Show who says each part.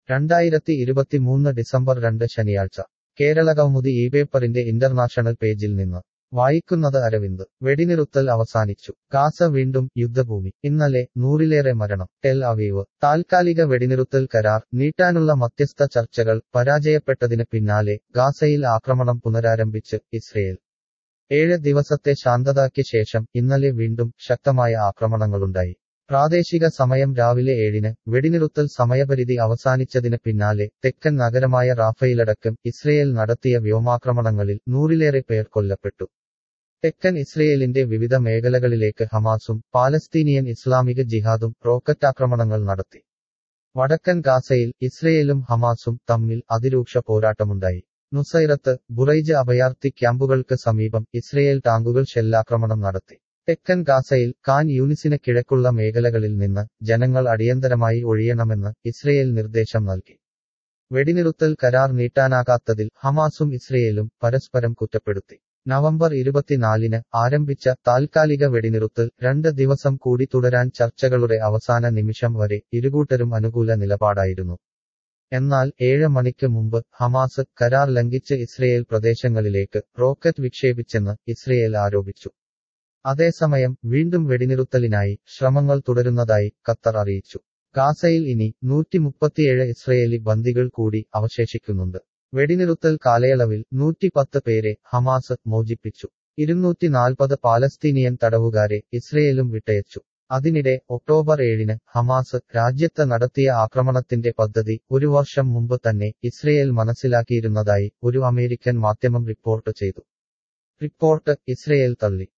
Speaker 1: രണ്ടായിരത്തി ഇരുപത്തിമൂന്ന് ഡിസംബർ രണ്ട് ശനിയാഴ്ച കേരളകൗമുദി ഈ പേപ്പറിന്റെ ഇന്റർനാഷണൽ പേജിൽ നിന്ന് വായിക്കുന്നത് അരവിന്ദ് വെടിനിറുത്തൽ അവസാനിച്ചു ഗാസ വീണ്ടും യുദ്ധഭൂമി ഇന്നലെ നൂറിലേറെ മരണം ടെൽ അവീവ് താൽക്കാലിക വെടിനിറുത്തൽ കരാർ നീട്ടാനുള്ള മധ്യസ്ഥ ചർച്ചകൾ പരാജയപ്പെട്ടതിന് പിന്നാലെ ഗാസയിൽ ആക്രമണം പുനരാരംഭിച്ച് ഇസ്രയേൽ ഏഴ് ദിവസത്തെ ശാന്തതയ്ക്ക് ശേഷം ഇന്നലെ വീണ്ടും ശക്തമായ ആക്രമണങ്ങളുണ്ടായി പ്രാദേശിക സമയം രാവിലെ ഏഴിന് വെടിനിറുത്തൽ സമയപരിധി അവസാനിച്ചതിന് പിന്നാലെ തെക്കൻ നഗരമായ റാഫയിലടക്കം ഇസ്രയേൽ നടത്തിയ വ്യോമാക്രമണങ്ങളിൽ നൂറിലേറെ പേർ കൊല്ലപ്പെട്ടു തെക്കൻ ഇസ്രയേലിന്റെ വിവിധ മേഖലകളിലേക്ക് ഹമാസും പാലസ്തീനിയൻ ഇസ്ലാമിക ജിഹാദും റോക്കറ്റാക്രമണങ്ങൾ നടത്തി വടക്കൻ ഗാസയിൽ ഇസ്രയേലും ഹമാസും തമ്മിൽ അതിരൂക്ഷ പോരാട്ടമുണ്ടായി നുസൈറത്ത് ബുറൈജ് അഭയാർത്ഥി ക്യാമ്പുകൾക്ക് സമീപം ഇസ്രയേൽ ടാങ്കുകൾ ഷെല്ലാക്രമണം നടത്തി തെക്കൻ ഗാസയിൽ കാൻ യൂനിസിന് കിഴക്കുള്ള മേഖലകളിൽ നിന്ന് ജനങ്ങൾ അടിയന്തരമായി ഒഴിയണമെന്ന് ഇസ്രയേൽ നിർദ്ദേശം നൽകി വെടിനിറുത്തൽ കരാർ നീട്ടാനാകാത്തതിൽ ഹമാസും ഇസ്രയേലും പരസ്പരം കുറ്റപ്പെടുത്തി നവംബർ ഇരുപത്തിനാലിന് ആരംഭിച്ച താൽക്കാലിക വെടിനിറുത്തൽ രണ്ട് ദിവസം കൂടി തുടരാൻ ചർച്ചകളുടെ അവസാന നിമിഷം വരെ ഇരുകൂട്ടരും അനുകൂല നിലപാടായിരുന്നു എന്നാൽ ഏഴ് മണിക്ക് മുമ്പ് ഹമാസ് കരാർ ലംഘിച്ച് ഇസ്രയേൽ പ്രദേശങ്ങളിലേക്ക് റോക്കറ്റ് വിക്ഷേപിച്ചെന്ന് ഇസ്രയേൽ ആരോപിച്ചു അതേസമയം വീണ്ടും വെടിനിറുത്തലിനായി ശ്രമങ്ങൾ തുടരുന്നതായി ഖത്തർ അറിയിച്ചു ഗാസയിൽ ഇനി നൂറ്റിമുപ്പത്തിയേഴ് ഇസ്രയേലി ബന്ദികൾ കൂടി അവശേഷിക്കുന്നുണ്ട് വെടിനിറുത്തൽ കാലയളവിൽ നൂറ്റിപ്പത്ത് പേരെ ഹമാസ് മോചിപ്പിച്ചു ഇരുന്നൂറ്റി നാൽപ്പത് പാലസ്തീനിയൻ തടവുകാരെ ഇസ്രയേലും വിട്ടയച്ചു അതിനിടെ ഒക്ടോബർ ഏഴിന് ഹമാസ് രാജ്യത്ത് നടത്തിയ ആക്രമണത്തിന്റെ പദ്ധതി ഒരു വർഷം മുമ്പ് തന്നെ ഇസ്രയേൽ മനസ്സിലാക്കിയിരുന്നതായി ഒരു അമേരിക്കൻ മാധ്യമം റിപ്പോർട്ട് ചെയ്തു റിപ്പോർട്ട് ഇസ്രയേൽ തള്ളി